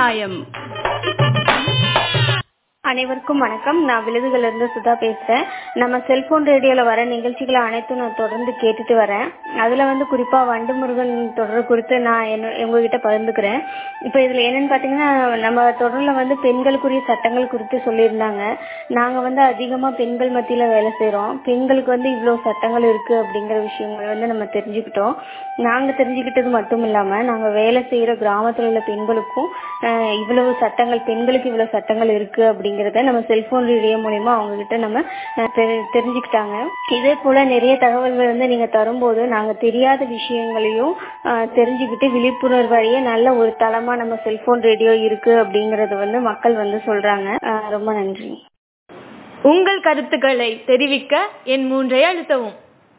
நியாயம் அனைவருக்கும் வணக்கம் நான் விழுதுகள்ல இருந்து சுதா பேசுறேன் நம்ம செல்போன் ரேடியோல வர நிகழ்ச்சிகளை அனைத்தும் நான் தொடர்ந்து கேட்டுட்டு வரேன் அதுல வந்து குறிப்பா வண்டு முருகன் தொடர் குறித்து நான் என்ன உங்ககிட்ட பகிர்ந்துக்கிறேன் இப்ப இதுல என்னன்னு பாத்தீங்கன்னா நம்ம தொடர்ல வந்து பெண்களுக்குரிய சட்டங்கள் குறித்து சொல்லியிருந்தாங்க நாங்க வந்து அதிகமா பெண்கள் மத்தியில வேலை செய்யறோம் பெண்களுக்கு வந்து இவ்வளவு சட்டங்கள் இருக்கு அப்படிங்கிற விஷயங்கள் வந்து நம்ம தெரிஞ்சுக்கிட்டோம் நாங்க தெரிஞ்சுக்கிட்டது மட்டும் இல்லாம நாங்க வேலை செய்யற கிராமத்துல உள்ள பெண்களுக்கும் அஹ், இவ்வளவு சட்டங்கள் பெண்களுக்கு இவ்வளவு சட்டங்கள் இருக்கு அப்படிங்கறத நம்ம செல்போன் ரேடியோ மூலியமா அவங்க கிட்ட நம்ம அஹ், தெரி- தெரிஞ்சுக்கிட்டாங்க இதே போல நிறைய தகவல்கள் வந்து நீங்க தரும்போது நாங்க தெரியாத விஷயங்களையும் அஹ், தெரிஞ்சுக்கிட்டு விழிப்புணர்வு அடைய நல்ல ஒரு தளமா நம்ம செல்போன் ரேடியோ இருக்கு அப்படிங்கறது வந்து மக்கள் வந்து சொல்றாங்க அஹ், ரொம்ப நன்றி உங்கள் கருத்துக்களை தெரிவிக்க என் மூன்றை அழுத்தவும்